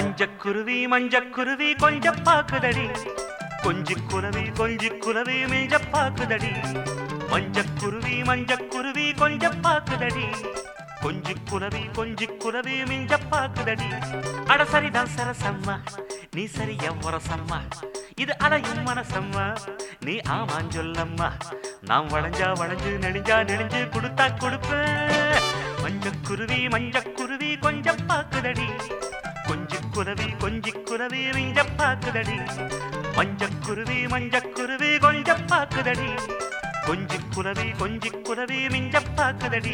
மஞ்சக்குருவி மஞ்சக்குருவி கொஞ்ச பாக்குதடி கொஞ்சி குருவி கொஞ்சி குருவி மிஞ்ச பாக்குதடி மஞ்சக்குருவி மஞ்சக்குருவி கொஞ்ச பாக்குதடி கொஞ்சி குருவி கொஞ்சி குருவி மிஞ்ச பாக்குதடி அட சரிதான் சரசம்மா நீ சரி எவ்வரசம்மா இது அலையும் மனசம்மா நீ ஆமான் சொல்லம்மா நாம் வளைஞ்சா வளைஞ்சு நெடுஞ்சா நெடுஞ்சு கொடுத்தா கொடுப்பேன் மஞ்சக்குருவி மஞ்சக்குருவி கொஞ்சம் பாக்குதடி கொஞ்சி குருவி கொஞ்சி குருவி மிஞ்ச பாக்குதடி மஞ்சக்குருவி மஞ்சக்குருவி கொஞ்சம் பாக்குதடி கொஞ்சி குருவி கொஞ்சி குருவி மிஞ்ச பாக்குதடி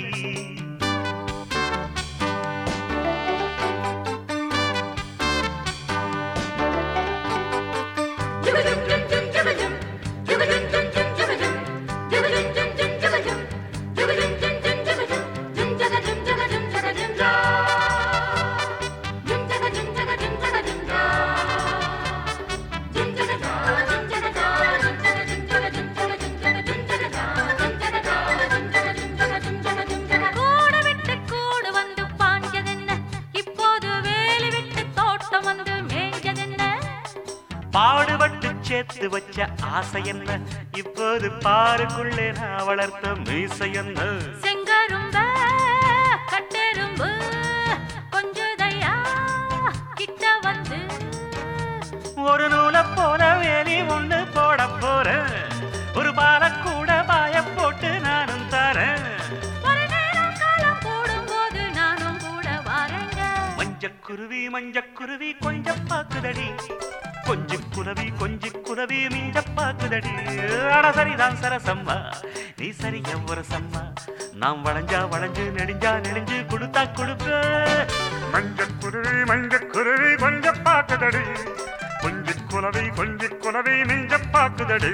கூடு விட்டு கூடு வந்து பாஞ்சதென்ன இப்போது வேலி விட்டு தோட்டம் வந்து மேய்ஞ்சதென்ன பாடுபட்டு சேர்த்து வச்ச ஆசை என்ன இப்போது பாருக்குள்ளே நான் வளர்த்த மீசை என்ன செங்கரும்ப கட்டெரும்பு கொஞ்சதையா கிட்ட வந்து ஒரு நூலை போல வேலி ஒண்ணு போட போறேன் ஒரு பால கூட பாய போட்டு நானும் தரேன் ஒரு நேரம் காலம் கூடும்போது நானும் கூட வரேங்க மஞ்சக்குருவி மஞ்சக்குருவி கொஞ்சம் பாக்குதடி கொஞ்சி குருவி கொஞ்சி குருவி மிஞ்ச பாக்குதடி அட சரிதான் சரசம்மா நீ சரி எவ்வரசம்மா நாம் வளைஞ்சா வளைஞ்சு நெடுஞ்சா நெடுஞ்சு கொடுத்தா கொடுப்ப மஞ்சக்குருவி மஞ்சக்குருவி கொஞ்சம் பாக்குதடி கொஞ்சி குலவி கொஞ்சி குலவி மிஞ்ச பாக்குதடி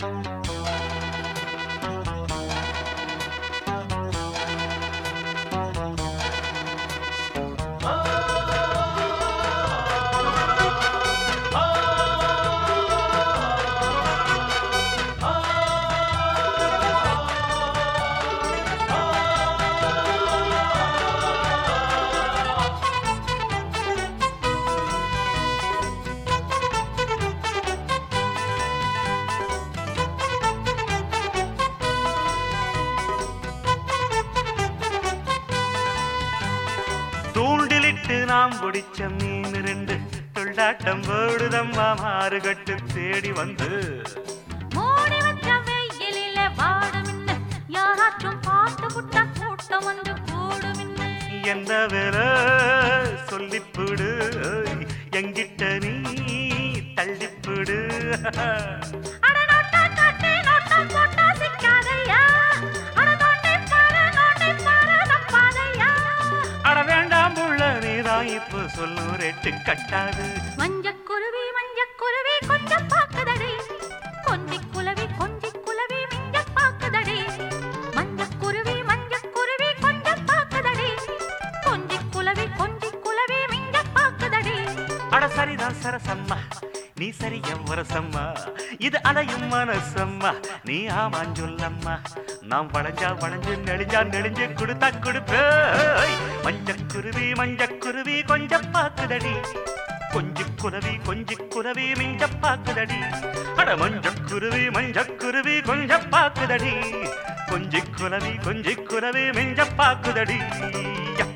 தூண்டிலிட்டு நாம் பிடிச்ச மீன் ரெண்டு துள்ளாட்டம் போடுதம்மா மாறுகட்டு தேடி வந்து மூடி வச்ச வெயிலில வாடுமின்னு யாராச்சும் பார்த்து புட்டா கூட்டம் வந்து கூடுமின்னு என்ன வேலை சொல்லிப்புடு எங்கிட்ட நீ தள்ளிப்புடு அட நோட்டா காட்டு நோட்டா போட்டா சிக்காதையா அட நோட்டை பாரு நோட்டை பாரு தப்பாதையா அட வேண்டாம் புள்ள நீதான் இப்போ சொல்லும் ரெட்டு கட்டாது மஞ்சக்குருவி மஞ்சக்குருவி கொஞ்சம் பாக்குதடி கொஞ்சி குலவி கொஞ்சி குலவி மிஞ்ச பாக்குதடி மஞ்சக்குருவி மஞ்சக்குருவி கொஞ்சம் பாக்குதடி கொஞ்சி குலவி கொஞ்சி குலவி மிஞ்ச பாக்குதடி அட சரிதான் சரசம்மா நீ சரி எவ்வரசம்மா இது அலையும் மனசம்மா நீ ஆமான் சொல்லம்மா நாம் வளைஞ்சா வளைஞ்சு நெடுஞ்சா நெடுஞ்சு கொடுத்தா கொடுப்பேய் மஞ்சக்குருவி மஞ்சக்குருவி கொஞ்சம் பாக்குதடி கொஞ்சி குருவி கொஞ்சி குருவி மிஞ்ச பாக்குதடி அட மஞ்சக்குருவி மஞ்சக்குருவி கொஞ்சம் பாக்குதடி கொஞ்சி குருவி கொஞ்சி குருவி மிஞ்ச பாக்குதடி யா